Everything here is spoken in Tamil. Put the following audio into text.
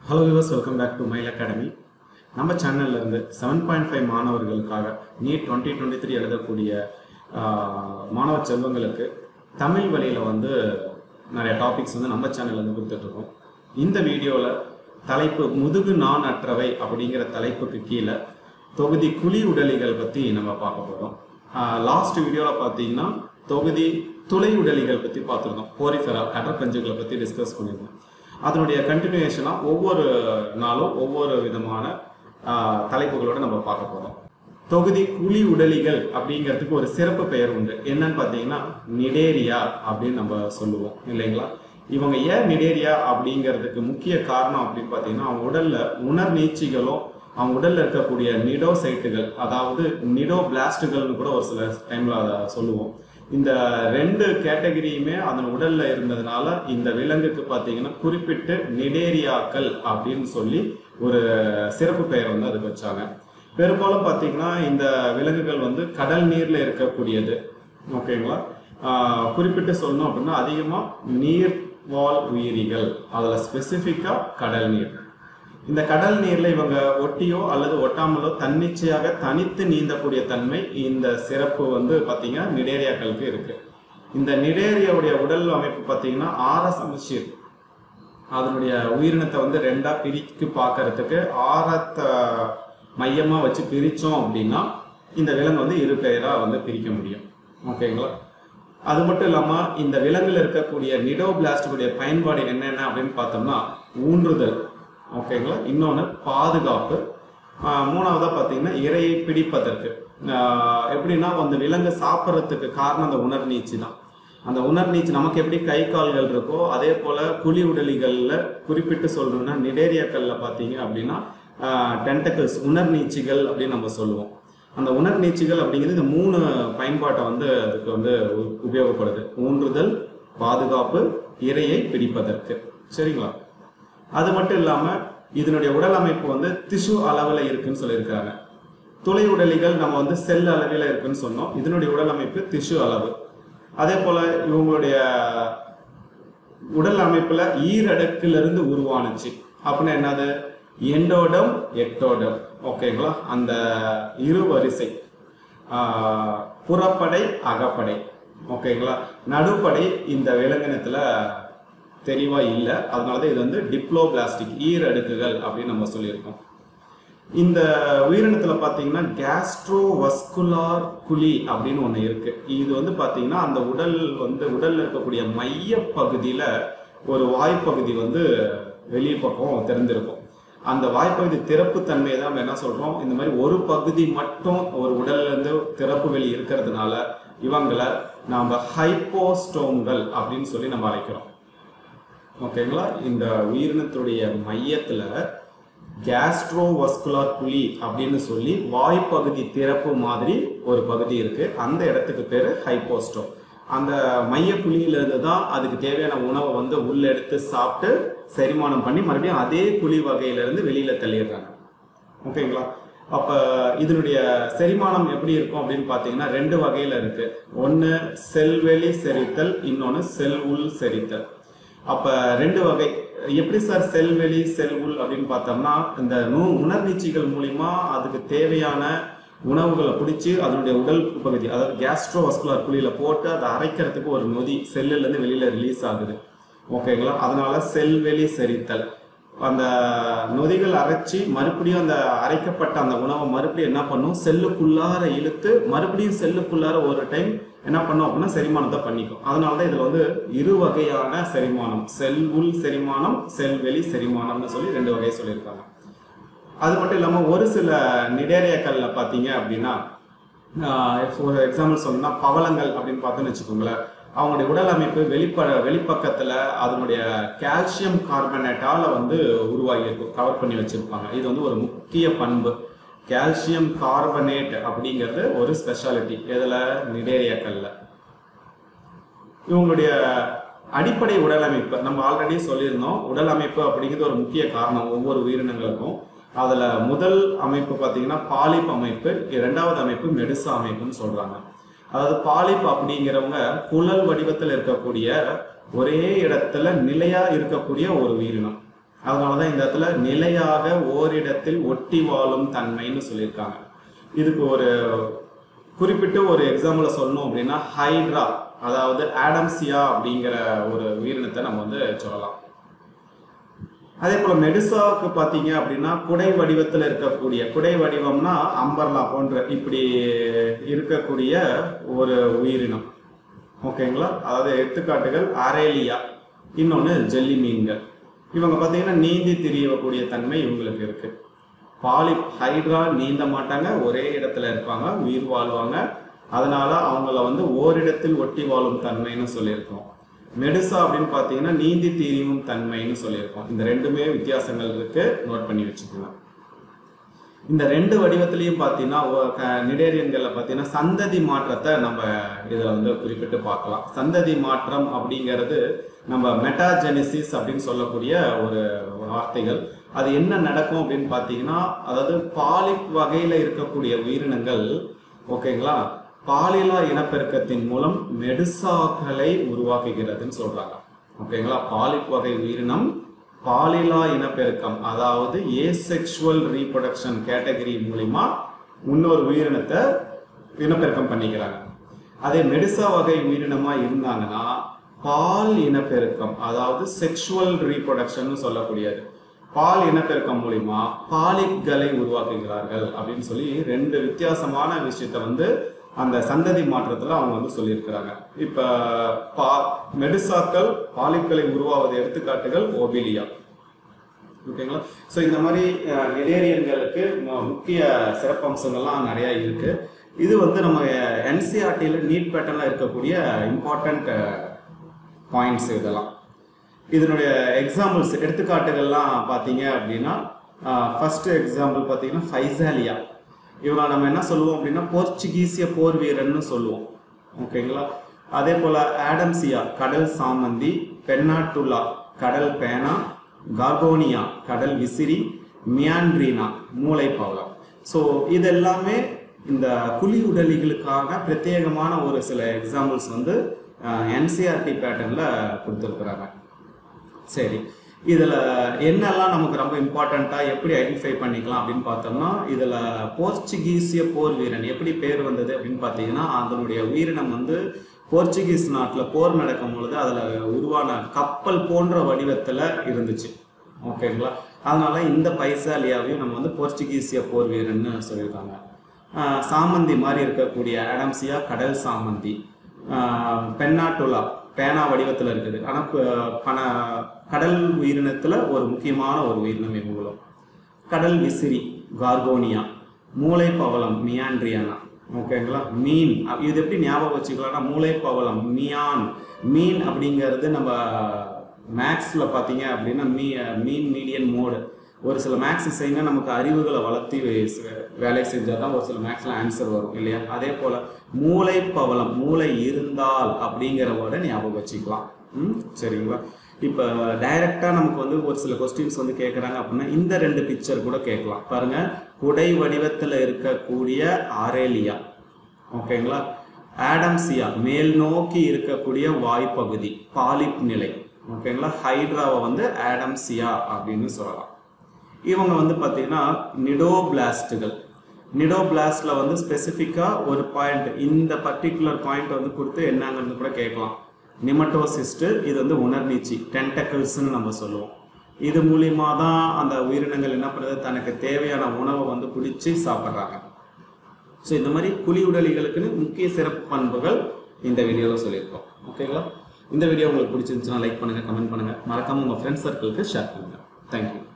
hello viewers welcome back to mile academy நம்ம சேனல்ல இருந்து செவன் பாயிண்ட் ஃபைவ் மாணவர்களுக்காக நீட் டுவெண்ட்டி டுவெண்ட்டி த்ரீ எழுதக்கூடிய ஆஹ், மாணவ செல்வங்களுக்கு தமிழ் வழியில் வந்து நிறைய டாபிக்ஸ் வந்து நம்ம சேனல்ல இருந்து கொடுத்துட்ருக்கோம் இந்த வீடியோவில் தலைப்பு முதுகு நான் அற்றவை அப்படிங்கிற தலைப்புக்கு கீழே தொகுதி குழி உடலிகள் பற்றி நம்ம பார்க்க போகிறோம் லாஸ்ட் வீடியோவில் பார்த்தீங்கன்னா தொகுதி துளை உடலிகள் பற்றி பார்த்துருந்தோம் போரிஃபெரா கடற்பஞ்சுகளை பற்றி டிஸ்கஸ் பண்ணியிருந்தோம் அதனுடைய கண்டினியூஷனாக ஒவ்வொரு நாளும் ஒவ்வொரு விதமான ஆஹ், தலைப்புகளோட நம்ம பார்க்க போகிறோம் தொகுதி குழி உடலிகள் அப்படிங்கிறதுக்கு ஒரு சிறப்பு பெயர் உண்டு என்னன்னு பார்த்தீங்கன்னா நிடேரியா அப்படின்னு நம்ம சொல்லுவோம் இல்லைங்களா இவங்க ஏன் நிடேரியா அப்படிங்கிறதுக்கு முக்கிய காரணம் அப்படின்னு பார்த்தீங்கன்னா அவங்க உடல்ல உணர் நீச்சிகளும் அவங்க உடல்ல இருக்கக்கூடிய நிடோசைட்டுகள் அதாவது நிடோ பிளாஸ்டுகள்னு கூட ஒரு சில டைம்ல அதை சொல்லுவோம் இந்த ரெண்டு கேட்டகரியுமே அதன் உடல்ல இருந்ததுனால இந்த விலங்குக்கு பார்த்தீங்கன்னா குறிப்பிட்டு நிடேரியாக்கள் அப்படின்னு சொல்லி ஒரு சிறப்பு பெயர் வந்து அதுக்கு வச்சாங்க பெரும்பாலும் பார்த்தீங்கன்னா இந்த விலங்குகள் வந்து கடல் நீர்ல இருக்கக்கூடியது ஓகேங்களா ஆஹ் குறிப்பிட்டு சொல்லணும் அப்படின்னா அதிகமாக நீர்வாழ் உயிரிகள் அதில் ஸ்பெசிஃபிக்காக கடல் நீர் இந்த கடல் நீர்ல இவங்க ஒட்டியோ அல்லது ஒட்டாமலோ தன்னிச்சையாக தனித்து நீந்தக்கூடிய தன்மை இந்த சிறப்பு வந்து பார்த்தீங்கன்னா நிடேரியாக்களுக்கு இருக்கு இந்த நிடேரியாவுடைய உடல் அமைப்பு பார்த்தீங்கன்னா ஆர சமச்சீர் அதனுடைய உயிரினத்தை வந்து ரெண்டா பிரித்து பார்க்கறதுக்கு ஆரத்தை மையமா வச்சு பிரிச்சோம் அப்படின்னா இந்த விலங்கு வந்து இரு பெயரா வந்து பிரிக்க முடியும் ஓகேங்களா அது மட்டும் இல்லாம இந்த விலங்குல இருக்கக்கூடிய நிடோபிளாஸ்டுடைய பயன்பாடு என்னென்ன அப்படின்னு பார்த்தோம்னா ஊன்றுதல் ஓகேங்களா இன்னொன்று பாதுகாப்பு ஆஹ் மூணாவதா பார்த்தீங்கன்னா இரையை பிடிப்பதற்கு ஆஹ் எப்படின்னா அந்த விலங்கு சாப்பிட்றதுக்கு காரணம் அந்த உணர் நீச்சி தான் அந்த உணர் நீச்சி நமக்கு எப்படி கை கால்கள் இருக்கோ அதே போல புலி உடலிகளில் குறிப்பிட்டு சொல்லணும்னா நிடேரியாக்கள்ல பார்த்தீங்க அப்படின்னா டென்டக்கிள்ஸ் உணர் நீச்சிகள் அப்படின்னு நம்ம சொல்லுவோம் அந்த உணர் நீச்சிகள் அப்படிங்கிறது இந்த மூணு பயன்பாட்டை வந்து அதுக்கு வந்து உ- உபயோகப்படுது ஊன்றுதல் பாதுகாப்பு இரையை பிடிப்பதற்கு சரிங்களா அது மட்டும் இல்லாம இதனுடைய உடல் அமைப்பு வந்து திசு அளவில் இருக்குன்னு சொல்லியிருக்காங்க துளை உடலிகள் நம்ம வந்து செல் அளவில் இருக்குன்னு சொன்னோம் இதனுடைய உடல் அமைப்பு திசு அளவு அதே போல இவங்களுடைய உடல் அமைப்புல ஈரடுக்குல இருந்து உருவானுச்சு அப்படின்னா என்னது எண்டோடம் எக்டோடம் ஓகேங்களா அந்த இரு வரிசை ஆஹ், புறப்படை அகப்படை ஓகேங்களா நடுப்படை இந்த விலங்கினத்துல தெளிவா இல்லை அதனால தான் இது வந்து டிப்ளோபிளாஸ்டிக் ஈரடுக்குகள் அப்படின்னு நம்ம சொல்லியிருக்கோம் இந்த உயிரினத்துல பாத்தீங்கன்னா கேஸ்ட்ரோவஸ்குலார் குழி அப்படின்னு ஒண்ணு இருக்கு இது வந்து பாத்தீங்கன்னா அந்த உடல் வந்து உடல்ல இருக்கக்கூடிய மைய பகுதியில ஒரு வாய்ப்பகுதி வந்து வெளிய பக்கம் திறந்திருக்கும் அந்த வாய்ப்பகுதி திறப்பு தன்மையை தான் நம்ம என்ன சொல்றோம் இந்த மாதிரி ஒரு பகுதி மட்டும் ஒரு உடல்ல இருந்து திறப்பு வெளி இருக்கிறதுனால இவங்களை நாம ஹைப்போஸ்டோம்கள் அப்படின்னு சொல்லி நம்ம அழைக்கிறோம் ஓகேங்களா இந்த உயிரினத்துடைய மையத்துல கேஸ்ட்ரோவஸ்குலார் குழி அப்படின்னு சொல்லி வாய்ப்பகுதி திறப்பு மாதிரி ஒரு பகுதி இருக்கு அந்த இடத்துக்கு பேரு ஹைப்போஸ்டோம் அந்த மைய குழியிலிருந்து தான் அதுக்கு தேவையான உணவை வந்து உள்ள எடுத்து சாப்பிட்டு செரிமானம் பண்ணி மறுபடியும் அதே குழி வகையிலிருந்து வெளியில தள்ளிடுறாங்க ஓகேங்களா அப்ப இதனுடைய செரிமானம் எப்படி இருக்கும் அப்படின்னு பாத்தீங்கன்னா ரெண்டு வகையில இருக்கு ஒன்னு செல்வெளி செரித்தல் இன்னொன்னு செல் உள் செரித்தல் அப்ப ரெண்டு வகை எப்படி சார் செல்வெளி செல் உள் அப்படின்னு பார்த்தோம்னா இந்த நூ உணர்நீச்சிகள் மூலியமா அதுக்கு தேவையான உணவுகளை பிடிச்சி அதனுடைய உடல் பகுதி அதாவது கேஸ்ட்ரோவஸ்குலர் குழியில போட்டு அதை அரைக்கிறதுக்கு ஒரு நொதி செல்லுல இருந்து வெளியில ரிலீஸ் ஆகுது ஓகேங்களா அதனால செல்வெளி செரித்தல் அந்த நொதிகள் அரைச்சி மறுபடியும் அந்த அரைக்கப்பட்ட அந்த உணவை மறுபடியும் என்ன பண்ணும் செல்லுக்குள்ளார இழுத்து மறுபடியும் செல்லுக்குள்ளார ஒரு டைம் என்ன பண்ணும் அப்படின்னா செரிமானத்தை பண்ணிக்கும் அதனால தான் இதுல வந்து இரு வகையான செரிமானம் செல் உள் செரிமானம் செல் வெளி செரிமானம்னு சொல்லி ரெண்டு வகை சொல்லியிருக்காங்க அது மட்டும் இல்லாம ஒரு சில நிடேரியாக்கள்ல பாத்தீங்க அப்படின்னா ஒரு எக்ஸாம்பிள் சொல்லணும்னா பவளங்கள் அப்படின்னு பார்த்தோன்னு வச்சுக்கோங்களேன் அவங்களுடைய உடல் அமைப்பு வெளிப்ப வெளிப்பக்கத்துல அதனுடைய கால்சியம் கார்பனேட்டால வந்து உருவாகி இருக்கும் கவர் பண்ணி வச்சிருப்பாங்க இது வந்து ஒரு முக்கிய பண்பு கால்சியம் கார்பனேட் அப்படிங்கிறது ஒரு ஸ்பெஷாலிட்டி இதுல நிடேரியாக்கள்ல இவங்களுடைய அடிப்படை உடல் அமைப்பு நம்ம ஆல்ரெடி சொல்லியிருந்தோம் உடல் அமைப்பு அப்படிங்கிறது ஒரு முக்கிய காரணம் ஒவ்வொரு உயிரினங்களுக்கும் அதுல முதல் அமைப்பு பார்த்தீங்கன்னா பாலிப் அமைப்பு இரண்டாவது அமைப்பு மெடுசா அமைப்புன்னு சொல்றாங்க அதாவது பாலிப் அப்படிங்கிறவங்க குழல் வடிவத்தில் இருக்கக்கூடிய ஒரே இடத்துல நிலையா இருக்கக்கூடிய ஒரு உயிரினம் அதனால தான் இந்த இடத்துல நிலையாக ஓரிடத்தில் ஒட்டி வாழும் தன்மைன்னு சொல்லியிருக்காங்க இதுக்கு ஒரு குறிப்பிட்டு ஒரு எக்ஸாம்பிள் சொல்லணும் அப்படின்னா ஹைட்ரா அதாவது ஆடம்சியா அப்படிங்கிற ஒரு உயிரினத்தை நம்ம வந்து சொல்லலாம் அதே போல மெடுசாவுக்கு பார்த்தீங்க அப்படின்னா குடை வடிவத்தில் இருக்கக்கூடிய குடை வடிவம்னா அம்பர்லா போன்ற இப்படி இருக்கக்கூடிய ஒரு உயிரினம் ஓகேங்களா அதாவது எடுத்துக்காட்டுகள் அரேலியா இன்னொன்று ஜெல்லி மீன்கள் இவங்க பார்த்தீங்கன்னா நீந்தி திரியக்கூடிய தன்மை இவங்களுக்கு இருக்கு பாலிப் ஹைட்ரா நீந்த மாட்டாங்க ஒரே இடத்துல இருப்பாங்க உயிர் வாழ்வாங்க அதனால அவங்கள வந்து ஓரிடத்தில் ஒட்டி வாழும் தன்மைன்னு சொல்லியிருக்கோம் மெடுசா அப்படின்னு பார்த்தீங்கன்னா நீந்தி தீரியும் தன்மைன்னு சொல்லியிருக்கோம் இந்த ரெண்டுமே வித்தியாசங்கள் இருக்கு நோட் பண்ணி வச்சுக்கலாம் இந்த ரெண்டு வடிவத்திலையும் பார்த்தீங்கன்னா ஒ- க- நிடேரியன்களில் பார்த்தீங்கன்னா சந்ததி மாற்றத்தை நம்ம இதில் வந்து குறிப்பிட்டு பார்க்கலாம் சந்ததி மாற்றம் அப்படிங்கிறது நம்ம மெட்டாஜெனிசிஸ் அப்படின்னு சொல்லக்கூடிய ஒரு வார்த்தைகள் அது என்ன நடக்கும் அப்படின்னு பார்த்தீங்கன்னா அதாவது பாலிப் வகையில் இருக்கக்கூடிய உயிரினங்கள் ஓகேங்களா பாலிலா இனப்பெருக்கத்தின் மூலம் மெடுசாக்களை உருவாக்குகிறதுன்னு சொல்றாங்க ஓகேங்களா பாலிப் வகை உயிரினம் பாலிலா இனப்பெருக்கம் அதாவது ஏசெக்சுவல் ரீப்ரொடக்ஷன் கேட்டகரி மூலிமா இன்னொரு உயிரினத்தை இனப்பெருக்கம் பண்ணிக்கிறாங்க அதே மெடிசா வகை உயிரினமா இருந்தாங்கன்னா பால் இனப்பெருக்கம் அதாவது செக்ஷுவல் ரீப்ரொடக்ஷன் சொல்லக்கூடியது பால் இனப்பெருக்கம் மூலிமா பாலிப்களை உருவாக்குகிறார்கள் அப்படின்னு சொல்லி ரெண்டு வித்தியாசமான விஷயத்த வந்து அந்த சந்ததி மாற்றத்துல அவங்க வந்து சொல்லியிருக்கிறாங்க இப்ப பா மெடிசாக்கள் பாலிப்களை உருவாவது எடுத்துக்காட்டுகள் ஓபிலியா ஓகேங்களா ஸோ இந்த மாதிரி அஹ், நிடேரியன்களுக்கு மு- முக்கிய சிறப்பம்சங்கள்லாம் நிறையா இருக்கு இது வந்து நம்ம என்சிஆர்டியில் நீட் பேட்டர்னில் இருக்கக்கூடிய இம்பார்ட்டண்ட் பாயிண்ட்ஸ் இதெல்லாம் இதனுடைய எக்ஸாம்பிள்ஸ் எடுத்துக்காட்டுகள்லாம் பார்த்தீங்க அப்படின்னா ஃபர்ஸ்ட் எக்ஸாம்பிள் பார்த்தீங்கன்னா ஃபைசாலியா இவங்க நம்ம என்ன சொல்லுவோம் அப்படின்னா போர்ச்சுகீசிய போர் வீரன்னு சொல்லுவோம் ஓகேங்களா அதே போல ஆடம்சியா கடல் சாமந்தி பென்னாட்டுலா கடல் பேனா கார்கோனியா கடல் விசிறி மியான்ட்ரீனா மூளை பவளம் ஸோ இது எல்லாமே இந்த குழி உடலிகளுக்கான பிரத்யேகமான ஒரு சில எக்ஸாம்பிள்ஸ் வந்து என்சிஆர்டி பேட்டர்னில் கொடுத்துருக்குறாங்க சரி இதில் என்னெல்லாம் நமக்கு ரொம்ப இம்பார்ட்டண்ட்டாக எப்படி ஐடென்டிஃபை பண்ணிக்கலாம் அப்படின்னு பார்த்தோம்னா இதில் போர்ச்சுகீசிய போர் வீரன் எப்படி பேர் வந்தது அப்படின்னு பார்த்தீங்கன்னா அதனுடைய உயிரினம் வந்து போர்ச்சுகீஸ் நாட்டில் போர் நடக்கும் பொழுது அதில் உருவான கப்பல் போன்ற வடிவத்தில் இருந்துச்சு ஓகேங்களா அதனால இந்த பைசாலியாவையும் நம்ம வந்து போர்ச்சுகீசிய போர் வீரன்னு சொல்லியிருக்காங்க ஆஹ் சாமந்தி மாதிரி இருக்கக்கூடிய ஆடம்சியா கடல் சாமந்தி ஆஹ் பென்னாட்டுலா பேனா வடிவத்தில் இருக்குது ஆனால் பண கடல் உயிரினத்தில் ஒரு முக்கியமான ஒரு உயிரினம் இவங்களும் கடல் விசிறி கார்கோனியா மூளை பவளம் மியான்ட்ரியானா ஓகேங்களா மீன் அ- இது எப்படி ஞாபகம் வச்சுக்கலாம்னா மூளை பவளம் மியான் மீன் அப்படிங்கிறது நம்ம மேக்ஸில் பார்த்தீங்க அப்படின்னா மீ மீன் மீடியன் மோடு ஒரு சில மேக்ஸ் செய்யுங்க நமக்கு அறிவுகளை வளர்த்தி வே- வேலை செஞ்சால் தான் ஒரு சில மேக்ஸில் ஆன்சர் வரும் இல்லையா அதே போல் மூளை பவளம் மூளை இருந்தால் அப்படிங்கிற வேர்டை ஞாபகம் வச்சுக்கலாம் ம் சரிங்களா இப்போ டைரெக்டாக நமக்கு வந்து ஒரு சில கொஸ்டின்ஸ் வந்து கேட்குறாங்க அப்படின்னா இந்த ரெண்டு பிக்சர் கூட கேட்கலாம் பாருங்க குடை வடிவத்தில் இருக்கக்கூடிய ஆரேலியா ஓகேங்களா ஆடம்சியா மேல் நோக்கி இருக்கக்கூடிய வாய்ப்பகுதி பாலிப் நிலை ஓகேங்களா ஹைட்ராவை வந்து ஆடம்சியா அப்படின்னு சொல்லலாம் இவங்க வந்து பார்த்தீங்கன்னா நிடோபிளாஸ்டுகள் நிடோபிளாஸ்டில் வந்து ஸ்பெசிஃபிக்காக ஒரு பாயிண்ட் இந்த பர்டிகுலர் பாயிண்ட் வந்து கொடுத்து என்னங்கிறது கூட கேட்கலாம் நிமட்டோசிஸ்ட் இது வந்து உணர்நீச்சி டென்டக்கிள்ஸ்னு நம்ம சொல்லுவோம் இது மூலியமா தான் அந்த உயிரினங்கள் என்ன பண்ணுது தனக்கு தேவையான உணவை வந்து பிடிச்சி சாப்பிட்றாங்க ஸோ இந்த மாதிரி குழி உடலிகளுக்குன்னு முக்கிய சிறப்பு பண்புகள் இந்த வீடியோவில் சொல்லியிருக்கோம் ஓகேங்களா இந்த வீடியோ உங்களுக்கு பிடிச்சிருந்துச்சுன்னா லைக் பண்ணுங்கள் கமெண்ட் பண்ணுங்கள் மறக்காமல் உங்கள் ஃப்ரெண்ட்ஸ் சர்க்கிளுக்கு ஷேர் பண்ணுங்கள் தேங்க்யூ